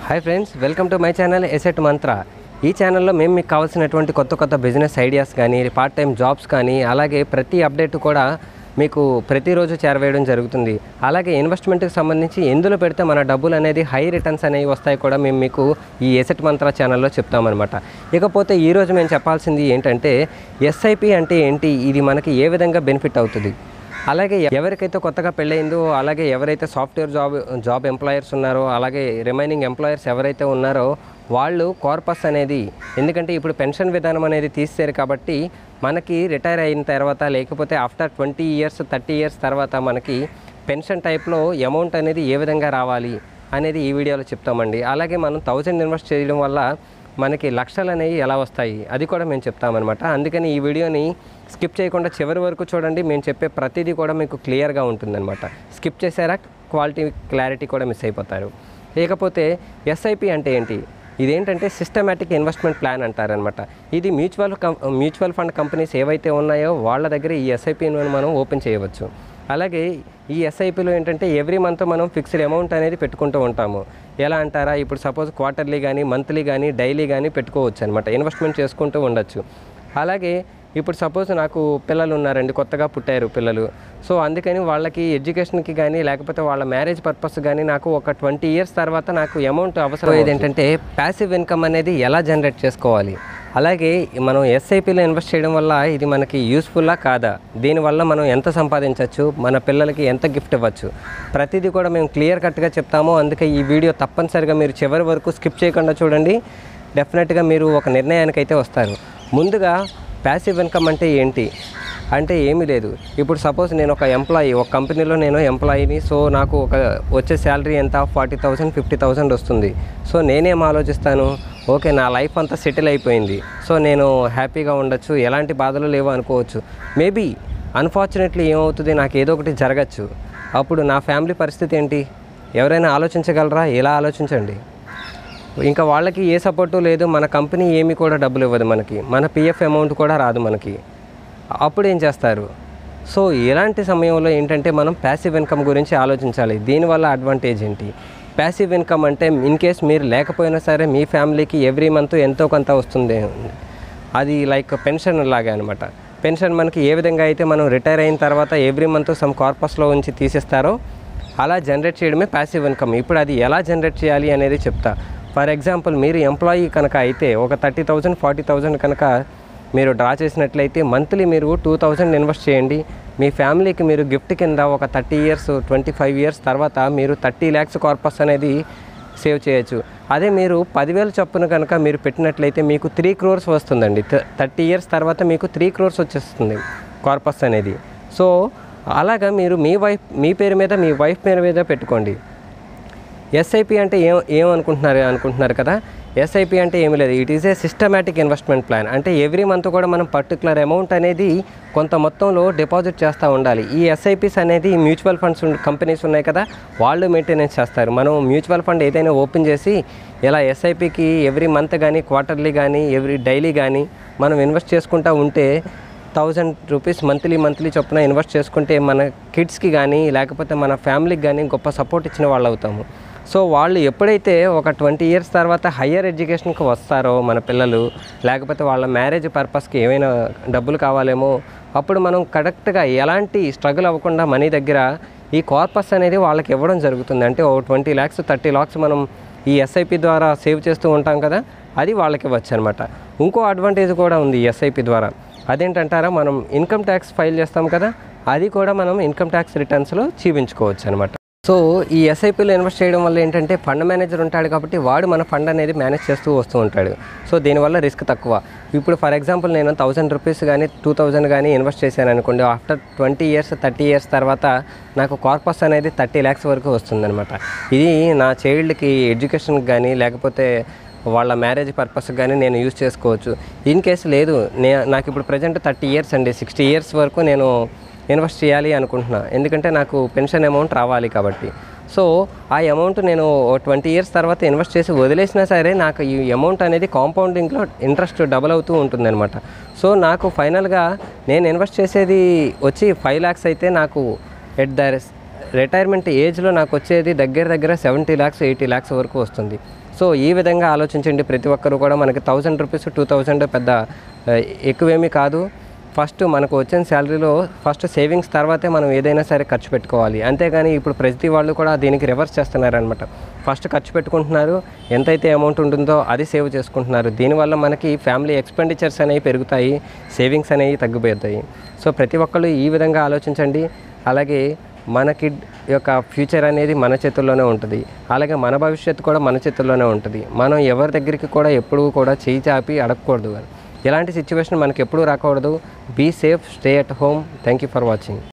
hi friends welcome to my channel asset Mantra ఈ ఛానల్లో మేము మీకు కావాల్సినటువంటి కొత్త కొత్త బిజినెస్ ఐడియాస్ కానీ పార్ట్ టైం జాబ్స్ కానీ అలాగే ప్రతి అప్డేట్ కూడా మీకు ప్రతిరోజు చేరవేయడం జరుగుతుంది అలాగే ఇన్వెస్ట్మెంట్కి సంబంధించి ఎందులో పెడితే మన డబ్బులు అనేది హై రిటర్న్స్ అనేవి వస్తాయి కూడా మేము మీకు ఈ ఎసెట్ మంత్ర ఛానల్లో చెప్తామన్నమాట ఇకపోతే ఈరోజు మేము చెప్పాల్సింది ఏంటంటే ఎస్ఐపి అంటే ఏంటి ఇది మనకి ఏ విధంగా బెనిఫిట్ అవుతుంది అలాగే ఎవరికైతే కొత్తగా పెళ్ళయిందో అలాగే ఎవరైతే సాఫ్ట్వేర్ జాబ్ జాబ్ ఎంప్లాయర్స్ ఉన్నారో అలాగే రిమైనింగ్ ఎంప్లాయర్స్ ఎవరైతే ఉన్నారో వాళ్ళు కార్పస్ అనేది ఎందుకంటే ఇప్పుడు పెన్షన్ విధానం అనేది తీస్తారు కాబట్టి మనకి రిటైర్ అయిన తర్వాత లేకపోతే after twenty years thirty years తర్వాత మనకి పెన్షన్ టైప్లో అమౌంట్ అనేది ఏ విధంగా రావాలి అనేది ఈ వీడియోలో చెప్తామండి అలాగే మనం థౌజండ్ ఇన్వెస్ట్ చేయడం వల్ల మనకి లక్షలు అనేవి ఎలా వస్తాయి అది కూడా మేము చెప్తామన్నమాట అందుకని ఈ వీడియోని స్కిప్ చేయకుండా చివరి వరకు చూడండి మేము చెప్పే ప్రతిదీ కూడా మీకు క్లియర్గా ఉంటుందన్నమాట స్కిప్ చేసారా క్వాలిటీ క్లారిటీ కూడా మిస్ అయిపోతారు ఇకపోతే ఎస్ఐపి అంటే ఏంటి ఇదేంటంటే సిస్టమేటిక్ ఇన్వెస్ట్మెంట్ ప్లాన్ అంటారనమాట ఇది మ్యూచువల్ కం మ్యూచువల్ ఫండ్ కంపెనీస్ ఏవైతే ఉన్నాయో వాళ్ళ దగ్గర ఈ ఎస్ఐపిని మనం ఓపెన్ చేయవచ్చు అలాగే ఈ ఎస్ఐపిలో ఏంటంటే ఎవ్రీ మంత్ మనం ఫిక్స్డ్ అమౌంట్ అనేది పెట్టుకుంటూ ఉంటాము ఎలా అంటారా ఇప్పుడు సపోజ్ క్వార్టర్లీ కానీ మంత్లీ కానీ డైలీ కానీ పెట్టుకోవచ్చు అనమాట ఇన్వెస్ట్మెంట్ చేసుకుంటూ ఉండొచ్చు అలాగే ఇప్పుడు సపోజ్ నాకు పిల్లలు ఉన్నారండి కొత్తగా పుట్టారు పిల్లలు సో అందుకని వాళ్ళకి ఎడ్యుకేషన్కి కానీ లేకపోతే వాళ్ళ మ్యారేజ్ పర్పస్ కానీ నాకు ఒక ట్వంటీ ఇయర్స్ తర్వాత నాకు అమౌంట్ అవసరం ఏంటంటే ప్యాసివ్ ఇన్కమ్ అనేది ఎలా జనరేట్ చేసుకోవాలి అలాగే మనం ఎస్ఐపిలో ఇన్వెస్ట్ చేయడం వల్ల ఇది మనకి యూస్ఫుల్లా కాదా దీనివల్ల మనం ఎంత సంపాదించవచ్చు మన పిల్లలకి ఎంత గిఫ్ట్ ఇవ్వచ్చు ప్రతిదీ కూడా మేము క్లియర్ కట్గా చెప్తాము అందుకే ఈ వీడియో తప్పనిసరిగా మీరు చివరి వరకు స్కిప్ చేయకుండా చూడండి డెఫినెట్గా మీరు ఒక నిర్ణయానికి అయితే వస్తారు ముందుగా ప్యాసివ్ ఇన్కమ్ అంటే ఏంటి అంటే ఏమీ లేదు ఇప్పుడు సపోజ్ నేను ఒక ఎంప్లాయీ ఒక కంపెనీలో నేను ఎంప్లాయీని సో నాకు ఒక వచ్చే శాలరీ ఎంత ఫార్టీ థౌసండ్ ఫిఫ్టీ థౌసండ్ వస్తుంది సో నేనేం ఆలోచిస్తాను ఓకే నా లైఫ్ అంతా సెటిల్ అయిపోయింది సో నేను హ్యాపీగా ఉండొచ్చు ఎలాంటి బాధలు లేవు అనుకోవచ్చు మేబీ అన్ఫార్చునేట్లీ ఏమవుతుంది నాకు ఏదో ఒకటి జరగచ్చు అప్పుడు నా ఫ్యామిలీ పరిస్థితి ఏంటి ఎవరైనా ఆలోచించగలరా ఎలా ఆలోచించండి ఇంకా వాళ్ళకి ఏ సపోర్టు లేదు మన కంపెనీ ఏమి కూడా డబ్బులు ఇవ్వదు మనకి మన పిఎఫ్ అమౌంట్ కూడా రాదు మనకి అప్పుడు ఏం చేస్తారు సో ఇలాంటి సమయంలో ఏంటంటే మనం ప్యాసివ్ ఇన్కమ్ గురించి ఆలోచించాలి దీనివల్ల అడ్వాంటేజ్ ఏంటి ప్యాసివ్ ఇన్కమ్ అంటే ఇన్ కేస్ మీరు లేకపోయినా సరే మీ ఫ్యామిలీకి ఎవ్రీ మంత్ ఎంతో కొంత వస్తుంది అది లైక్ పెన్షన్ లాగా అనమాట పెన్షన్ మనకి ఏ విధంగా అయితే మనం రిటైర్ అయిన తర్వాత ఎవ్రీ మంత్ సమ్ కార్పస్లో ఉంచి తీసేస్తారో అలా జనరేట్ చేయడమే ప్యాసివ్ ఇన్కమ్ ఇప్పుడు అది ఎలా జనరేట్ చేయాలి అనేది చెప్తా ఫర్ ఎగ్జాంపుల్ మీరు ఎంప్లాయీ కనుక అయితే ఒక థర్టీ థౌజండ్ ఫార్టీ థౌజండ్ కనుక మీరు డ్రా చేసినట్లయితే మంత్లీ మీరు టూ థౌజండ్ ఇన్వెస్ట్ చేయండి మీ ఫ్యామిలీకి మీరు గిఫ్ట్ కింద ఒక thirty years twenty five years తర్వాత మీరు థర్టీ ల్యాక్స్ కార్పస్ అనేది సేవ్ చేయొచ్చు అదే మీరు పదివేలు చొప్పున కనుక మీరు పెట్టినట్లయితే మీకు త్రీ క్రోర్స్ వస్తుందండి థర్టీ ఇయర్స్ తర్వాత మీకు త్రీ క్రోర్స్ వచ్చేస్తుంది కార్పస్ అనేది సో అలాగా మీరు మీ వైఫ్ మీ పేరు మీద మీ వైఫ్ పేరు మీద పెట్టుకోండి ఎస్ఐపి అంటే ఏం ఏమనుకుంటున్నారు అనుకుంటున్నారు కదా ఎస్ఐపి అంటే ఏమి లేదు it is a systematic investment plan అంటే ఎవ్రీ మంత్ కూడా మనం పర్టికులర్ అమౌంట్ అనేది కొంత మొత్తంలో డిపాజిట్ చేస్తూ ఉండాలి ఈ ఎస్ఐపిస్ అనేది మ్యూచువల్ ఫండ్స్ కంపెనీస్ ఉన్నాయి కదా వాళ్ళు మెయింటెనెన్స్ చేస్తారు మనం మ్యూచువల్ ఫండ్ ఏదైనా ఓపెన్ చేసి ఇలా ఎస్ఐపికి ఎవ్రీ మంత్ కానీ క్వార్టర్లీ కానీ ఎవ్రీ డైలీ కానీ మనం ఇన్వెస్ట్ చేసుకుంటూ ఉంటే థౌజండ్ రూపీస్ మంత్లీ మంత్లీ చొప్పున ఇన్వెస్ట్ చేసుకుంటే మన కిడ్స్కి కానీ లేకపోతే మన ఫ్యామిలీకి కానీ గొప్ప సపోర్ట్ ఇచ్చిన వాళ్ళు అవుతాము సో వాళ్ళు ఎప్పుడైతే ఒక ట్వంటీ ఇయర్స్ తర్వాత హయ్యర్ ఎడ్యుకేషన్కి వస్తారో మన పిల్లలు లేకపోతే వాళ్ళ మ్యారేజ్ పర్పస్కి ఏమైనా డబ్బులు కావాలేమో అప్పుడు మనం కరెక్ట్గా ఎలాంటి స్ట్రగుల్ అవ్వకుండా మనీ దగ్గర ఈ కార్పస్ అనేది వాళ్ళకి ఇవ్వడం జరుగుతుంది అంటే ఓ ట్వంటీ ల్యాక్స్ థర్టీ ల్యాక్స్ మనం ఈ ఎస్ఐపి ద్వారా సేవ్ చేస్తూ ఉంటాం కదా అది వాళ్ళకి ఇవ్వచ్చు అనమాట ఇంకో అడ్వాంటేజ్ కూడా ఉంది ఈ ఎస్ఐపి ద్వారా అదేంటంటారా మనం ఇన్కమ్ ట్యాక్స్ ఫైల్ చేస్తాం కదా అది కూడా మనం ఇన్కమ్ ట్యాక్స్ రిటర్న్స్లో చూపించుకోవచ్చు అనమాట సో ఈ ఎస్ఐపిలో ఇన్వెస్ట్ చేయడం వల్ల ఏంటంటే ఫండ్ మేనేజర్ ఉంటాడు కాబట్టి వాడు మన ఫండ్ అనేది మేనేజ్ చేస్తూ వస్తూ ఉంటాడు సో దీనివల్ల రిస్క్ తక్కువ ఇప్పుడు ఫర్ ఎగ్జాంపుల్ నేను థౌసండ్ రూపీస్ కానీ టూ థౌజండ్ కానీ ఇన్వెస్ట్ చేశాను అనుకోండి after twenty years thirty years తర్వాత నాకు కార్పస్ అనేది థర్టీ ల్యాక్స్ వరకు వస్తుందన్నమాట ఇది నా చైల్డ్కి ఎడ్యుకేషన్కి కానీ లేకపోతే వాళ్ళ మ్యారేజ్ పర్పస్కి కానీ నేను యూజ్ చేసుకోవచ్చు ఇన్ కేసు లేదు నే నాకు ఇప్పుడు ప్రజెంట్ థర్టీ ఇయర్స్ అండి సిక్స్టీ ఇయర్స్ వరకు నేను ఇన్వెస్ట్ చేయాలి అనుకుంటున్నా ఎందుకంటే నాకు పెన్షన్ అమౌంట్ రావాలి కాబట్టి సో ఆ అమౌంట్ నేను ట్వంటీ ఇయర్స్ తర్వాత ఇన్వెస్ట్ చేసి వదిలేసినా సరే నాకు ఈ అమౌంట్ అనేది కాంపౌండింగ్లో ఇంట్రెస్ట్ డబల్ అవుతూ ఉంటుందన్నమాట సో నాకు ఫైనల్గా నేను ఇన్వెస్ట్ చేసేది వచ్చి ఫైవ్ ల్యాక్స్ అయితే నాకు ఎట్ ద రిటైర్మెంట్ ఏజ్లో నాకు వచ్చేది దగ్గర దగ్గర సెవెంటీ ల్యాక్స్ ఎయిటీ ల్యాక్స్ వరకు వస్తుంది సో ఈ విధంగా ఆలోచించండి ప్రతి ఒక్కరు కూడా మనకి థౌజండ్ రూపీస్ టూ థౌజండ్ పెద్ద ఆ, ఎక్కువేమీ కాదు ఫస్ట్ మనకు వచ్చిన శాలరీలో ఫస్ట్ సేవింగ్స్ తర్వాతే మనం ఏదైనా సరే ఖర్చు పెట్టుకోవాలి అంతేగాని ఇప్పుడు ప్రతి వాళ్ళు కూడా దీనికి రివర్స్ చేస్తున్నారనమాట ఫస్ట్ ఖర్చు పెట్టుకుంటున్నారు ఎంతైతే అమౌంట్ ఉంటుందో అది సేవ్ చేసుకుంటున్నారు దీనివల్ల మనకి ఫ్యామిలీ ఎక్స్పెండిచర్స్ అనేవి పెరుగుతాయి సేవింగ్స్ అనేవి తగ్గిపోతాయి సో ప్రతి ఒక్కళ్ళు ఈ విధంగా ఆలోచించండి అలాగే మన కిడ్ యొక్క ఫ్యూచర్ అనేది మన చేతుల్లోనే ఉంటుంది అలాగే మన భవిష్యత్తు కూడా మన చేతుల్లోనే ఉంటుంది మనం ఎవరి దగ్గరికి కూడా ఎప్పుడూ కూడా చేయి చాపి అడగకూడదు ఇలాంటి సిచ్యువేషన్ మనకి ఎప్పుడూ రాకూడదు be safe stay at home thank you for watching